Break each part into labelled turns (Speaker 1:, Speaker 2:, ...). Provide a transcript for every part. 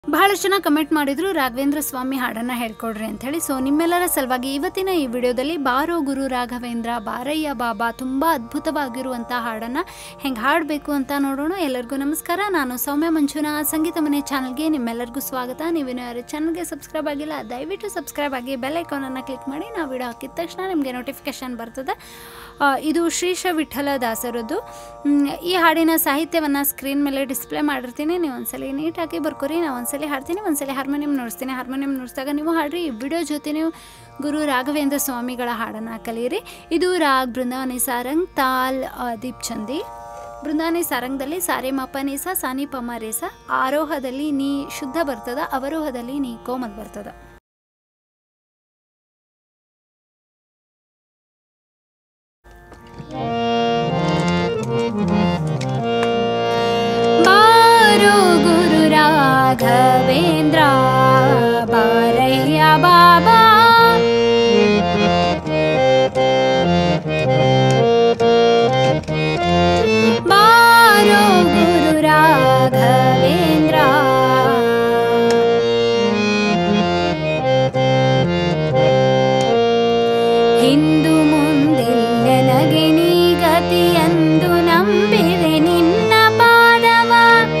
Speaker 1: ಬಹಳಷ್ಟು ಜನ ಕಮೆಂಟ್ ಮಾಡಿದ್ರು ರಾಘವೇಂದ್ರ ಸ್ವಾಮಿ ಹಾಡನ್ನ ಹೇಳ್ಕೊಡ್ರಿ ಅಂತ ಹೇಳಿ ಸೊ ನಿಮ್ಮೆಲ್ಲರ ಸಲುವಾಗಿ ಇವತ್ತಿನ ಈ ವಿಡಿಯೋದಲ್ಲಿ ಬಾರೋ ಗುರು ರಾಘವೇಂದ್ರ ಬಾರಯ್ಯ ಬಾಬಾ ತುಂಬ ಅದ್ಭುತವಾಗಿರುವಂಥ ಹಾಡನ್ನ ಹೆಂಗೆ ಹಾಡಬೇಕು ಅಂತ ನೋಡೋಣ ಎಲ್ಲರಿಗೂ ನಮಸ್ಕಾರ ನಾನು ಸೌಮ್ಯ ಮಂಜುನಾ ಸಂಗೀತ ಮನೆ ಚಾನಲ್ಗೆ ನಿಮ್ಮೆಲ್ಲರಿಗೂ ಸ್ವಾಗತ ನೀವೇನು ಯಾರು ಚಾನಲ್ಗೆ ಸಬ್ಸ್ಕ್ರೈಬ್ ಆಗಿಲ್ಲ ದಯವಿಟ್ಟು ಸಬ್ಸ್ಕ್ರೈಬ್ ಆಗಿ ಬೆಲ್ ಐಕಾನನ್ನು ಕ್ಲಿಕ್ ಮಾಡಿ ನಾವು ವಿಡಿಯೋ ಹಾಕಿದ ತಕ್ಷಣ ನಿಮಗೆ ನೋಟಿಫಿಕೇಶನ್ ಬರ್ತದೆ ಆ, ಇದು ಶ್ರೀಶ ವಿಠಲ ದಾಸರದ್ದು ಮ್, ಈ ಹಾಡಿನ ಸಾಹಿತ್ಯವನ್ನು ಸ್ಕ್ರೀನ್ ಮೇಲೆ ಡಿಸ್ಪ್ಲೇ ಮಾಡಿರ್ತೀನಿ ನೀವು ಒಂದ್ಸಲಿ ನೀಟಾಗಿ ಬರ್ಕೋರಿ ನಾವು ಒಂದ್ಸಲಿ ಹಾಡ್ತೀನಿ ಒಂದ್ಸಲಿ ಹಾರ್ಮೋನಿಯಂ ನುಡಿಸ್ತೀನಿ ಹಾರ್ಮೋನಿಯಂ ನುಡಿಸಿದಾಗ ನೀವು ಹಾಡ್ರಿ ಈ ವಿಡಿಯೋ ಜೊತೆ ನೀವು ಗುರು ರಾಘವೇಂದ್ರ ಸ್ವಾಮಿಗಳ ಹಾಡನ್ನು ಕಲಿಯಿರಿ ಇದು ರಾಗ್ ಬೃಂದಾವನಿ ಸಾರಂಗ್ ತಾಲ್ ಆ, ದೀಪ್ ಚಂದಿ ಬೃಂದಾವನಿ ಸಾರಂಗದಲ್ಲಿ ಸಾರೆ ಮಾಪ ನೀಸ ಸಾನಿ ಪಮ ರೇಸ ಆರೋಹದಲ್ಲಿ ನೀ ಶುದ್ಧ ಬರ್ತದ ಅವರೋಹದಲ್ಲಿ ನೀ ಕೋಮಲ್ ಬರ್ತದ ಬಾರೋ ಗುರು ರಾಘವೇಂದ್ರ ಬಾರಯ್ಯ ಬಾಬಾ ಬಾರೋ ಗುರು ರಾಘವೇಂದ್ರ ಹಿಂದು ಮುಂದಿಲ್ಲ ನನಗೆ ನೀ ಗತಿಯಂದು ನಂಬಿದೆ ನಿನ್ನ ಪಾದವ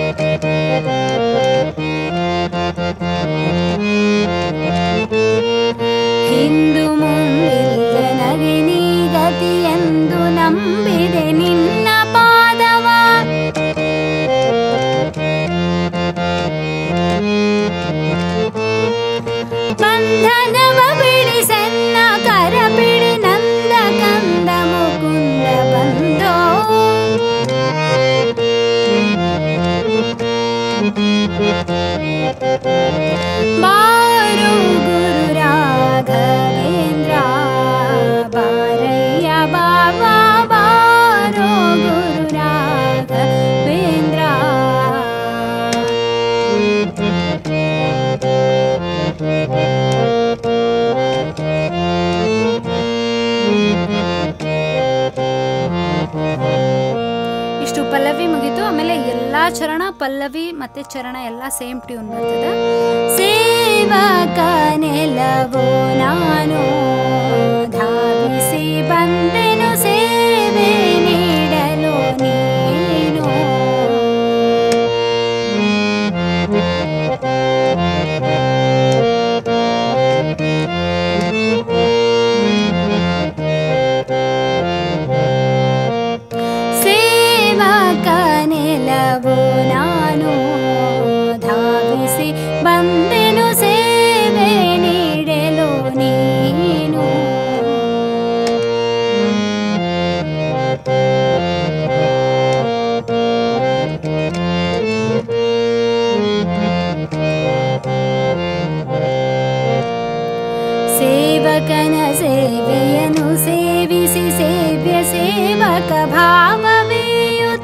Speaker 1: ಹಿಂದು ಮುಂದಿಲ್ಲ ನನಗೆ ನೀ ಗತಿಯಂದು ನಂಬಿದೆ ನಿನ್ನ ಪಾದವ ಬಂಧನವ ಬಿಡಿಸೆನ್ನ ಕರ ಬಿಡಿ ನಂದ ಕಂದ ಮುಕುಂದ ಬಂದೋ ಬಾರು ಗುರು ರಾಘವೇಂದ್ರ ಬಾರಯ್ಯ ಬಾಬಾ ಬಾರೋ ಗುರು ರಾಘವೇಂದ್ರ ಇಷ್ಟು ಪಲ್ಲವಿ ಮುಗೀತು ಆಮೇಲೆ ಎಲ್ಲಾ ಚರಣ ಪಲ್ಲವಿ ಮತ್ತೆ ಚರಣ ಎಲ್ಲ ಸೇಮ್ ಟ್ಯೂನ್ ಬರ್ತದೆ ಸೇವಕ ನೆಲವೋ ನಾನು ಧಾವಿಸಿ ಬಂದೆನು ಸೇವೆ ನೀಡಲು ನೀನು ಸೇವಕ ನೆಲವು ನಾನು ಧಾವಿಸಿ ಬಂದೆನು ಸೇವೆ ನೀಡಲು ನೀನು ಸೇವಕನ ಸೇವೆಯನ್ನು ಸೇವಿಸಿ ಸೇವ್ಯ ಸೇವಕ ಭಾವವೇಯುತ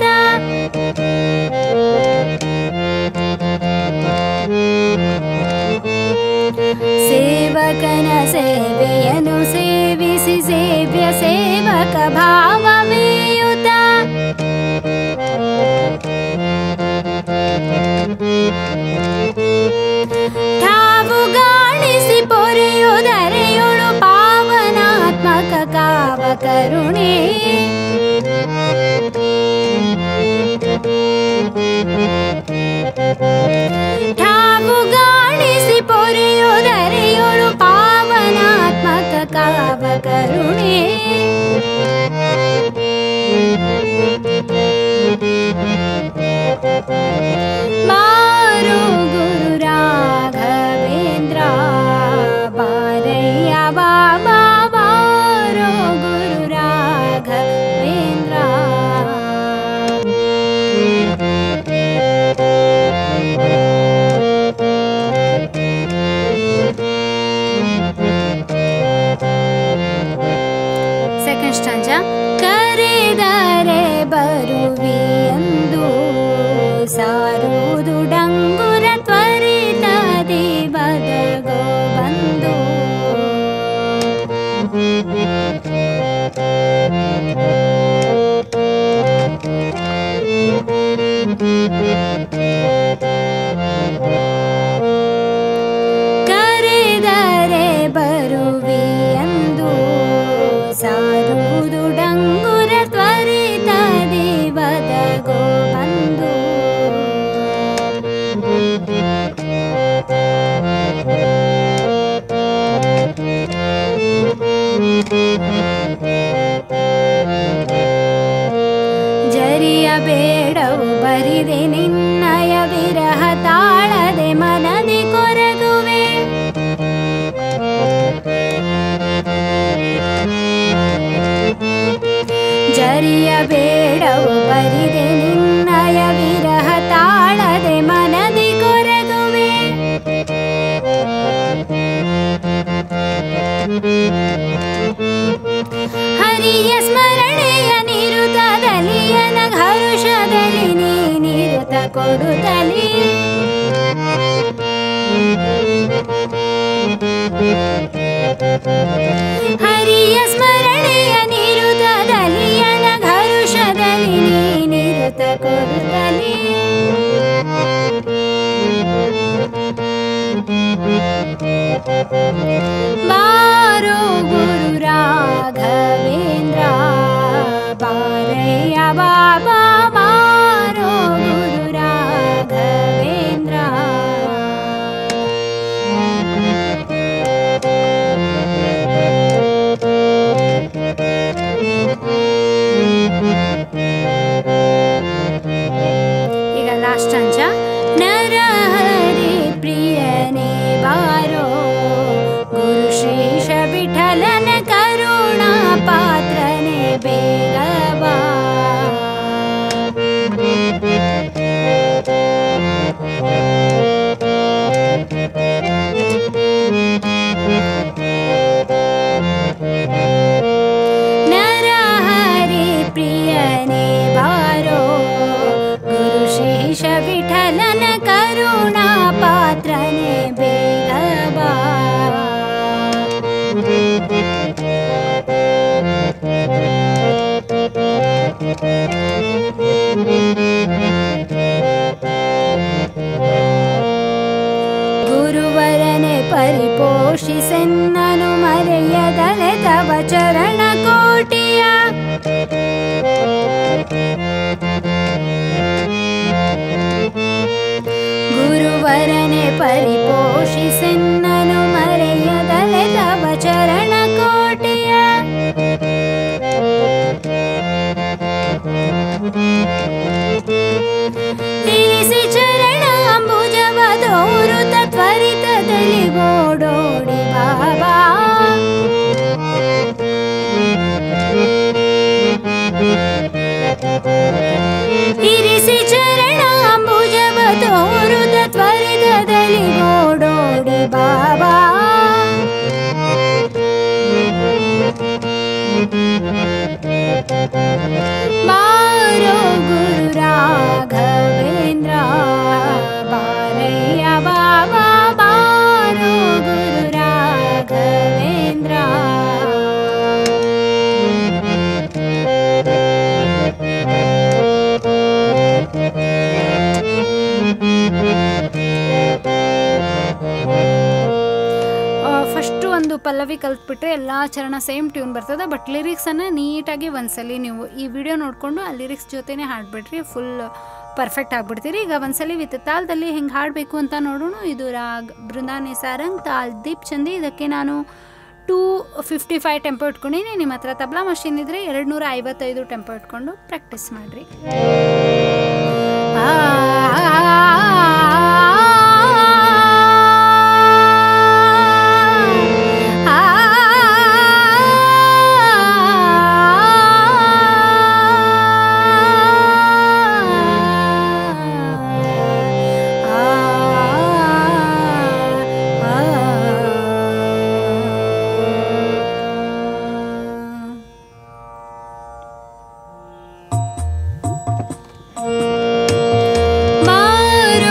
Speaker 1: ಸೇವಕನ ಸೇವೆಯನ್ನು ಸೇವಿಸಿ ಸೇವ್ಯ ಸೇವಕ ಭಾವವೇಯುತ ತಾವು ಗಾಣಿಸಿ ಪೊರೆಯುದರೆಯುಳು ಪಾವನಾತ್ಮಕ ಕಾವ ಕರುಣೆ ತಾವು ಗಾಣಿಸಿ ಪೊರೆಯುದರೆಯುಳು ಪಾವನಾತ್ಮಕ ಕಾವ ಕರುಣೆ ಬಾರೋ ಗುರು ರಾಘವೇಂದ್ರ ಬಾರಯ್ಯ ಬಾಬಾ ಬಾರೋ ಗುರು ರಾಘವೇಂದ್ರ ಸೆಕೆಂಡ್ ಸ್ಟಾಂಜ ಕರೆದರೆ ಬರುವಿ ಎಂದು ಸಾರುವುದು ಡಂಗುರ ಕೊಡುತ್ತಲೇ ಹರಿಯ ಸ್ಮರಣೆಯ ನಿರುತದಲ್ಲಿ ಅನಘರುಷದಲ್ಲಿ ನಿರುತ ಕೊಡುತ್ತಲೇ ಬಾರೋ ಗುರು ರಾಘವೇಂದ್ರ ಬಾರಯ್ಯ ಬಾಬಾ ಬಾರೋ ಗುರು ರಾಘವೇಂದ್ರ ಈಗ ಲಾಸ್ಟ್ ಅಂಚ ನರಹರಿ ಪ್ರಿಯನೇ ಬಾರೋ ಗುರು ಶ್ರೀಶ ವಿಠಲನ ಕರುಣಾ ಪಾತ್ರನೇ ಬೇಗ ಬಾ ನರಹರಿ ಪ್ರಿಯನೇ ಬಾರೋ ಗುರು ಶೇಷ ವಿಠಲನ ಕರುಣಾ ಪಾತ್ರನೇ ಬೇಗ ಬಾ ಗುರುವರನೆ ಪರಿಪೋಷಿಸೆನ್ನನು ಮರೆಯದಲೆ ತವ ಚರಣ ಕೋಟಿಯ ಗುರುವರನೆ ಪರಿಪೋಷಿಸೆನ್ನನು ಮರೆಯದಲೆ ತವ ಚರಣ ಕೋಟಿಯ ಇರಿಸಿ ಚರಣ ಅಂಬುಜವ ತೋರುತ ತ್ವರಿತದಲ್ಲಿ ಓಡೋಡಿ ಬಾಬಾ ಇರಿಸಿ ಚರಣ ಅಂಬುಜವ ತೋರುತ ತ್ವರಿತದಲ್ಲಿ ಓಡೋಡಿ ಬಾಬಾ ಬಾರೋ ಗುರು ರಾಘವೇಂದ್ರ ಬಾರಯ್ಯ ಬಾಬಾ ಬಾರೋ ಗುರು ರಾಘವೇಂದ್ರ ಫಸ್ಟು ಒಂದು ಪಲ್ಲವಿ ಕಲ್ತ್ಬಿಟ್ರೆ ಎಲ್ಲ ಚರಣ ಸೇಮ್ ಟ್ಯೂನ್ ಬರ್ತದೆ ಬಟ್ ಲಿರಿಕ್ಸನ್ನು ನೀಟಾಗಿ ಒಂದ್ಸಲಿ ನೀವು ಈ ವಿಡಿಯೋ ನೋಡಿಕೊಂಡು ಆ ಲಿರಿಕ್ಸ್ ಜೊತೆನೇ ಹಾಡ್ಬಿಟ್ರಿ ಫುಲ್ ಪರ್ಫೆಕ್ಟ್ ಆಗಿಬಿಡ್ತೀರಿ ಈಗ ಒಂದ್ಸಲಿ ವಿತ್ ತಾಳದಲ್ಲಿ ಹೆಂಗೆ ಹಾಡಬೇಕು ಅಂತ ನೋಡೋಣ ಇದು ರಾಗ್ ಬೃಂದಾನಿ ಸಾರಂಗ್ ತಾಲ್ ದೀಪ್ ಚಂದಿ ಇದಕ್ಕೆ ನಾನು ಟೂ ಫಿಫ್ಟಿ ಫೈವ್ ಟೆಂಪೋ ಇಟ್ಕೊಂಡಿನಿ ನಿಮ್ಮ ಹತ್ರ ತಬ್ಲಾ ಮಷಿನ್ ಇದ್ದರೆ ಎರಡು ನೂರ ಐವತ್ತೈದು ಟೆಂಪೋ ಇಟ್ಕೊಂಡು ಪ್ರಾಕ್ಟೀಸ್ ಮಾಡಿರಿ ಬಾರೋ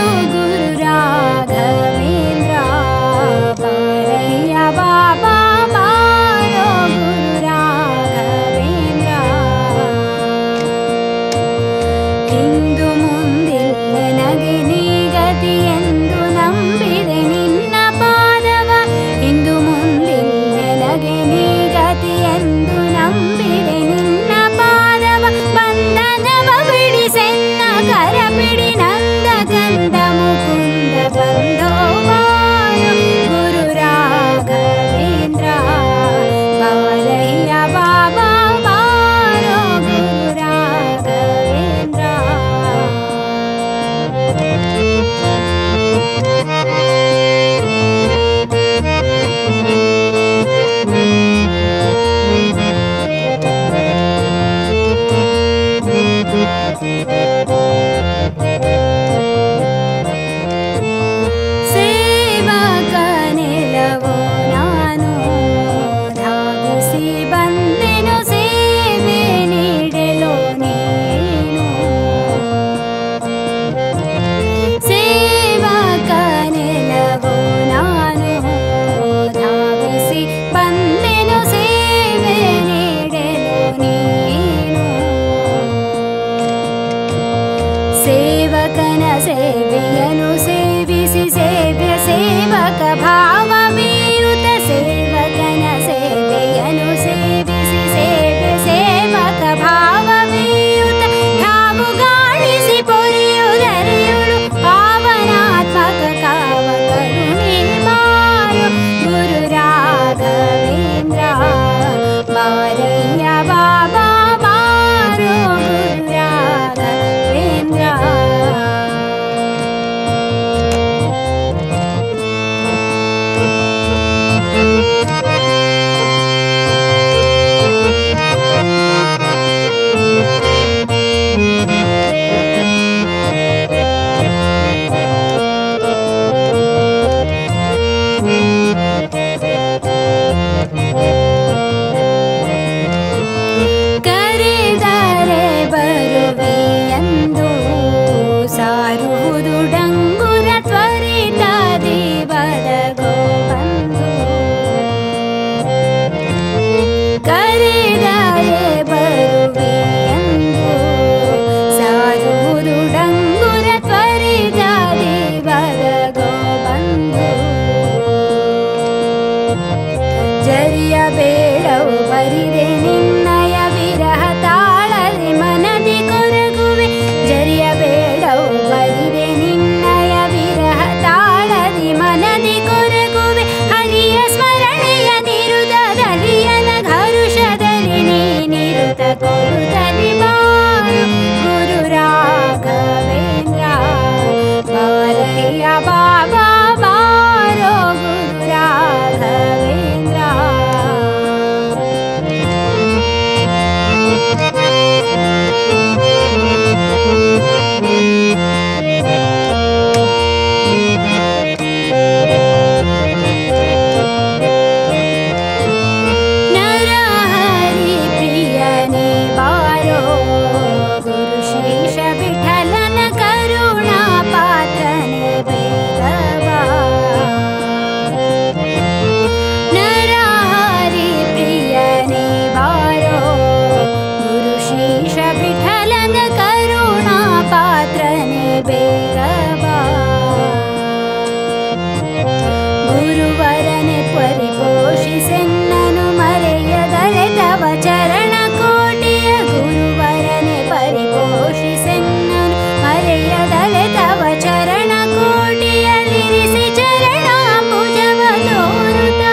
Speaker 1: ಗುರುವರನೆ ಪರಿಪೋಷಿಸೆನ್ನನು ಮರೆಯದಲೆ ತವ ಚರಣ ಕೋಟಿಯ ಗುರುವರನೆ ಪರಿಪೋಷಿಸೆನ್ನನು ಮರೆಯದಲೆ ತವ ಚರಣ ಕೋಟಿಯಲ್ಲಿರಿಸಿ ಚರಣಾಂಬುಜವ ತೋರುತ್ತಾ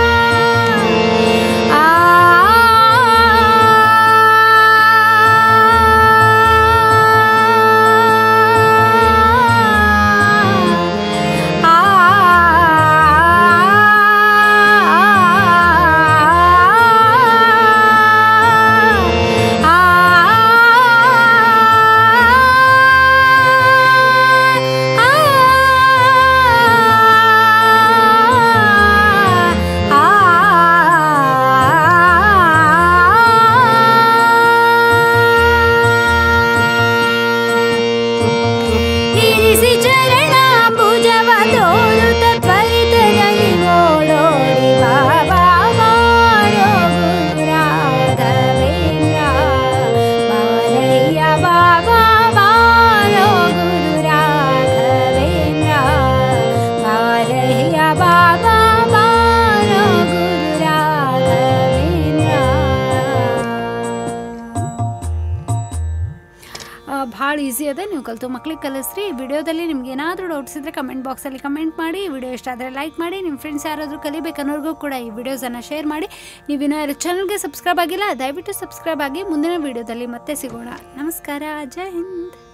Speaker 1: ಆ ಇರಿಸಿ ಚರಣಾಂಬುಜವ ತೋರುತ್ತ ತ್ವರಿತದಲ್ಲಿ ಓಡೋಡಿ ಬಾಬಾ ಮಾರೋ ಗುರು ರಾಘವೇಂದ್ರ ಬಾರಯ್ಯ ಬಾಬಾ ಮಾರೋ ಗುರು ರಾಘವೇಂದ್ರ ಬಾರಯ್ಯ ಬಾಬಾ ಮಾರೋ ಗುರು ರಾಘವೇಂದ್ರ ಭಾಳ ಈಸಿ ಅದ ನೀವು ಕಲಿತು ಮಕ್ಳಿಗೆ ಕಲಿಸ್ರಿ ಈ ವಿಡಿಯೋದಲ್ಲಿ ನಿಮ್ಗೆ ಏನಾದರೂ ಡೌಟ್ಸ್ ಇದ್ದರೆ ಕಮೆಂಟ್ ಬಾಕ್ಸಲ್ಲಿ ಕಮೆಂಟ್ ಮಾಡಿ ಈ ವಿಡಿಯೋ ಇಷ್ಟ ಆದರೆ ಲೈಕ್ ಮಾಡಿ ನಿಮ್ಮ ಫ್ರೆಂಡ್ಸ್ ಯಾರಾದರೂ ಕಲಿಬೇಕನ್ನೋರ್ಗೂ ಕೂಡ ಈ ವಿಡಿಯೋಸನ್ನು ಶೇರ್ ಮಾಡಿ ನೀವಿನ್ನೂ ಯಾರು ಚಾನಲ್ಗೆ ಸಬ್ಸ್ಕ್ರೈಬ್ ಆಗಿಲ್ಲ ದಯವಿಟ್ಟು ಸಬ್ಸ್ಕ್ರೈಬ್ ಆಗಿ ಮುಂದಿನ ವಿಡಿಯೋದಲ್ಲಿ ಮತ್ತೆ ಸಿಗೋಣ ನಮಸ್ಕಾರ ಜೈ ಹಿಂದ್